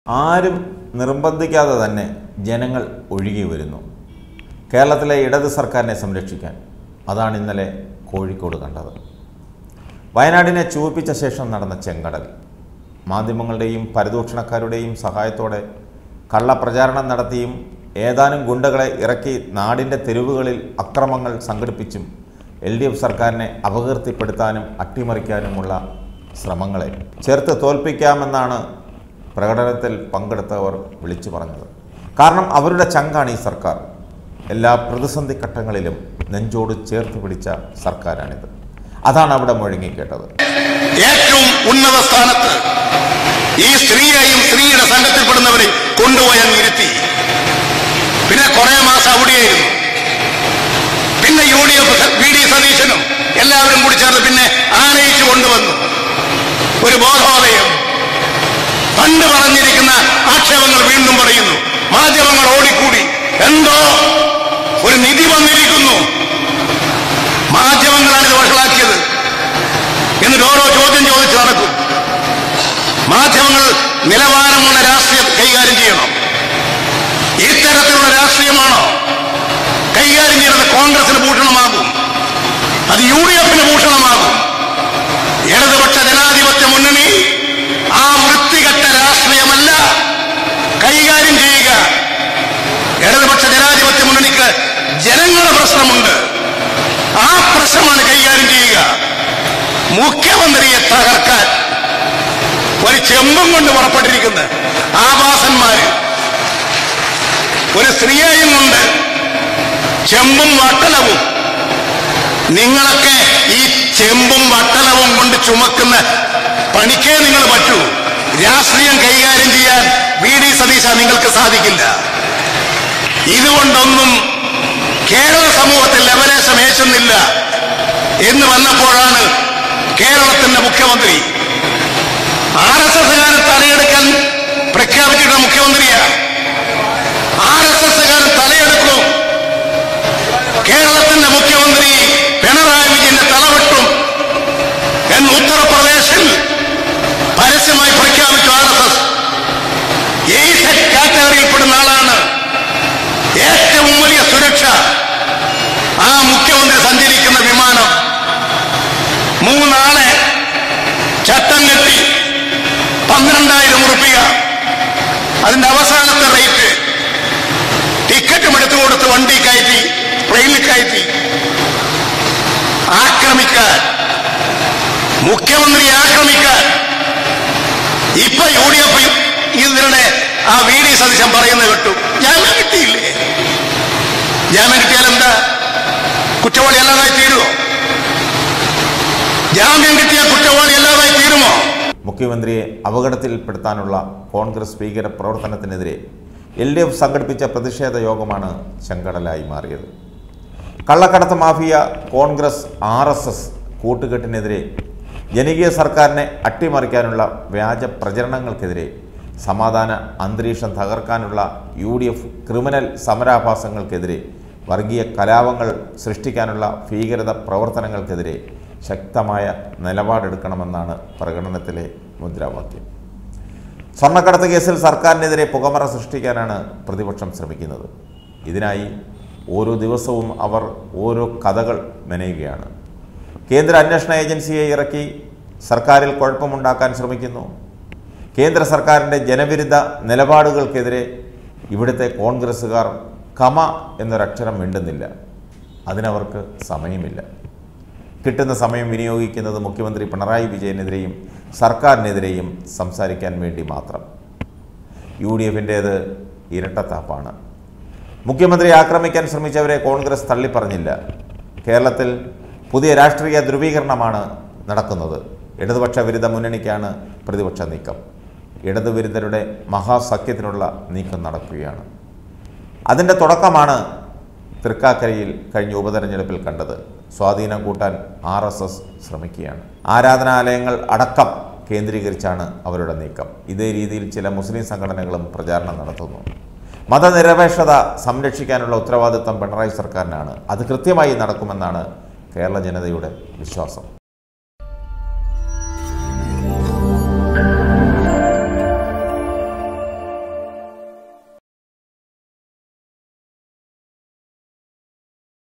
ആരും നിർബന്ധിക്കാതെ തന്നെ ജനങ്ങൾ ഒഴുകി വരുന്നു കേരളത്തിലെ ഇടത് സർക്കാരിനെ സംരക്ഷിക്കാൻ അതാണ് ഇന്നലെ കോഴിക്കോട് കണ്ടത് വയനാടിനെ ചുവപ്പിച്ച ശേഷം നടന്ന ചെങ്കടൽ മാധ്യമങ്ങളുടെയും പരദൂഷണക്കാരുടെയും സഹായത്തോടെ കള്ളപ്രചാരണം നടത്തിയും ഏതാനും ഗുണ്ടകളെ ഇറക്കി നാടിൻ്റെ തെരുവുകളിൽ അക്രമങ്ങൾ സംഘടിപ്പിച്ചും എൽ ഡി എഫ് സർക്കാരിനെ അപകീർത്തിപ്പെടുത്താനും അട്ടിമറിക്കാനുമുള്ള ശ്രമങ്ങളെ ചേർത്ത് തോൽപ്പിക്കാമെന്നാണ് പ്രകടനത്തിൽ പങ്കെടുത്തവർ വിളിച്ചു പറഞ്ഞത് കാരണം അവരുടെ ചങ്കാണ് ഈ സർക്കാർ എല്ലാ പ്രതിസന്ധി ഘട്ടങ്ങളിലും നെഞ്ചോട് ചേർത്ത് പിടിച്ച സർക്കാരാണിത് അതാണ് അവിടെ മുഴങ്ങിക്കേട്ടത് ഏറ്റവും ഉന്നത സ്ഥാനത്ത് ഈ സ്ത്രീയെയും സ്ത്രീയുടെ സംഘത്തിൽപ്പെടുന്നവരെയും കൊണ്ടുപോയി അങ്ങ് ഇരുത്തി പിന്നെ കുറെ മാസം അവിടെയായിരുന്നു പിന്നെ U D F V D സതീശനും എല്ലാവരും കൂടി ചേർന്ന് പിന്നെ ആനയിച്ചു കൊണ്ടുവന്നു ഒരു ബോധോദയം പണ്ട് പറഞ്ഞിരിക്കുന്ന ആക്ഷേപങ്ങൾ വീണ്ടും പറയുന്നു മാധ്യമങ്ങൾ ഓടിക്കൂടി എന്തോ ഒരു നിധി വന്നിരിക്കുന്നു മാധ്യമങ്ങളാണ് ഇത് വഷളാക്കിയത് എന്നിട്ട് ഓരോ ചോദ്യം ചോദിച്ച് നടക്കും മാധ്യമങ്ങൾ നിലവാരമുള്ള രാഷ്ട്രീയം കൈകാര്യം ചെയ്യണം ഇത്തരത്തിലുള്ള രാഷ്ട്രീയമാണോ കൈകാര്യം ചെയ്യുന്നത് കോൺഗ്രസിന് ഭൂഷണമാകും അത് യു ഡി എഫിന് ഭൂഷണമാകും ഇടതുപക്ഷ ജനാധിപത്യ മുന്നണി ആ വൃത്തികെട്ട രാഷ്ട്രീയമല്ല കൈകാര്യം ചെയ്യുക ഇടതുപക്ഷ ജനാധിപത്യ മുന്നണിക്ക് ജനങ്ങളുടെ പ്രശ്നമുണ്ട് ആ പ്രശ്നമാണ് കൈകാര്യം ചെയ്യുക മുഖ്യമന്ത്രിയെ തകർക്കാൻ ഒരു ചെമ്പും കൊണ്ട് പുറപ്പെട്ടിരിക്കുന്ന ആവാസന്മാര് ഒരു സ്ത്രീയെയും കൊണ്ട് ചെമ്പും വട്ടലവും നിങ്ങളൊക്കെ ഈ ചെമ്പും വട്ടലവും കൊണ്ട് ചുമക്കുന്ന പണിക്കേ നിങ്ങൾ പറ്റൂ രാഷ്ട്രീയം കൈകാര്യം ചെയ്യാൻ വി ഡി സതീശ നിങ്ങൾക്ക് സാധിക്കില്ല ഇതുകൊണ്ടൊന്നും കേരള സമൂഹത്തിൽ ലവലേശം ഏശുന്നില്ല എന്ന് വന്നപ്പോഴാണ് കേരളത്തിന്റെ മുഖ്യമന്ത്രി ആർ എസ് എസ്സുകാരൻ തലയെടുക്കാൻ പ്രഖ്യാപിച്ചിട്ട മുഖ്യമന്ത്രിയാ ആർ എസ് എസ്സുകാരൻ തലയെടുക്കും കേരളത്തിന്റെ മുഖ്യമന്ത്രി പിണറായി വിജയന്റെ തലവെട്ടും എന്ന് ഉത്തർപ്രദേശിൽ പരസ്യമായി പ്രഖ്യാപിച്ചു ആർ എസ് എസ് എയ്സെറ്റ് കാറ്റഗറിയിൽപ്പെടുന്ന ആളാണ് ഏറ്റവും വലിയ സുരക്ഷ ആ മുഖ്യമന്ത്രി സഞ്ചരിക്കുന്ന വിമാനം മൂന്നാളെ ചട്ടം കെട്ടി പന്ത്രണ്ടായിരം ഉറുപ്പിക അതിന്റെ അവസാനത്തെ റേറ്റ് ടിക്കറ്റും എടുത്തു കൊടുത്ത് വണ്ടി കയറ്റി ട്രെയിനിൽ കയറ്റി ആക്രമിക്കാൻ മുഖ്യമന്ത്രിയെ ആക്രമിക്കാൻ ഇപ്പൊ യു ഡി എഫ് ഇതിനിടെ ആ വി ഡി സതീശൻ പറയുന്നത് കേട്ടു ജാമ്യം കിട്ടിയില്ലേ ജാമ്യം കിട്ടിയാൽ എന്താ കുറ്റവാളി അല്ലാതായി തീരുമോ ജാമ്യം കിട്ടിയ കുറ്റവാളി അല്ലാതായി തീരുമോ മുഖ്യമന്ത്രിയെ അപകടത്തിൽപ്പെടുത്താനുള്ള കോൺഗ്രസ് ഭീകര പ്രവർത്തനത്തിനെതിരെ എൽ ഡി എഫ് സംഘടിപ്പിച്ച പ്രതിഷേധ യോഗമാണ് ചെങ്കടലായി മാറിയത് കള്ളക്കടത്ത് mafia Congress R S S കൂട്ടുകെട്ടിനെതിരെ ജനകീയ സർക്കാരിനെ അട്ടിമറിക്കാനുള്ള വ്യാജ പ്രചരണങ്ങൾക്കെതിരെ സമാധാന അന്തരീക്ഷം തകർക്കാനുള്ള യു ഡി എഫ് ക്രിമിനൽ സമരാഭാസങ്ങൾക്കെതിരെ വർഗീയ കലാപങ്ങൾ സൃഷ്ടിക്കാനുള്ള ഭീകരത പ്രവർത്തനങ്ങൾക്കെതിരെ ശക്തമായ നിലപാടെടുക്കണമെന്നാണ് പ്രകടനത്തിലെ മുദ്രാവാക്യം സ്വർണ്ണക്കടത്ത് കേസിൽ സർക്കാരിനെതിരെ പുകമറ സൃഷ്ടിക്കാനാണ് പ്രതിപക്ഷം ശ്രമിക്കുന്നത് ഇതിനായി ഓരോ ദിവസവും അവർ ഓരോ കഥകൾ മെനയുകയാണ് കേന്ദ്ര അന്വേഷണ ഏജൻസിയെ ഇറക്കി സർക്കാരിൽ കുഴപ്പമുണ്ടാക്കാൻ ശ്രമിക്കുന്നു കേന്ദ്ര സർക്കാരിൻ്റെ ജനവിരുദ്ധ നിലപാടുകൾക്കെതിരെ ഇവിടുത്തെ കോൺഗ്രസ്സുകാർ കമ എന്നൊരക്ഷരം മിണ്ടുന്നില്ല അതിനവർക്ക് സമയമില്ല കിട്ടുന്ന സമയം വിനിയോഗിക്കുന്നത് മുഖ്യമന്ത്രി പിണറായി വിജയനെതിരെയും സർക്കാരിനെതിരെയും സംസാരിക്കാൻ വേണ്ടി മാത്രം യു ഡി എഫിൻ്റേത് ഇരട്ടത്താപ്പാണ് മുഖ്യമന്ത്രിയെ ആക്രമിക്കാൻ ശ്രമിച്ചവരെ കോൺഗ്രസ് തള്ളിപ്പറഞ്ഞില്ല കേരളത്തിൽ പുതിയ രാഷ്ട്രീയ ധ്രുവീകരണമാണ് നടക്കുന്നത് ഇടതുപക്ഷ വിരുദ്ധ മുന്നണിക്കാണ് പ്രതിപക്ഷ നീക്കം ഇടതുവിരുദ്ധരുടെ മഹാസഖ്യത്തിനുള്ള നീക്കം നടക്കുകയാണ് അതിൻ്റെ തുടക്കമാണ് തൃക്കാക്കരയിൽ കഴിഞ്ഞ ഉപതെരഞ്ഞെടുപ്പിൽ കണ്ടത് സ്വാധീനം കൂട്ടാൻ ആർ എസ് എസ് ശ്രമിക്കുകയാണ് ആരാധനാലയങ്ങൾ അടക്കം കേന്ദ്രീകരിച്ചാണ് അവരുടെ നീക്കം ഇതേ രീതിയിൽ ചില മുസ്ലിം സംഘടനകളും പ്രചാരണം നടത്തുന്നു മതനിരപേക്ഷത സംരക്ഷിക്കാനുള്ള ഉത്തരവാദിത്തം പിണറായി സർക്കാരിനാണ് അത് കൃത്യമായി നടക്കുമെന്നാണ് കേരള ജനതയുടെ വിശ്വാസം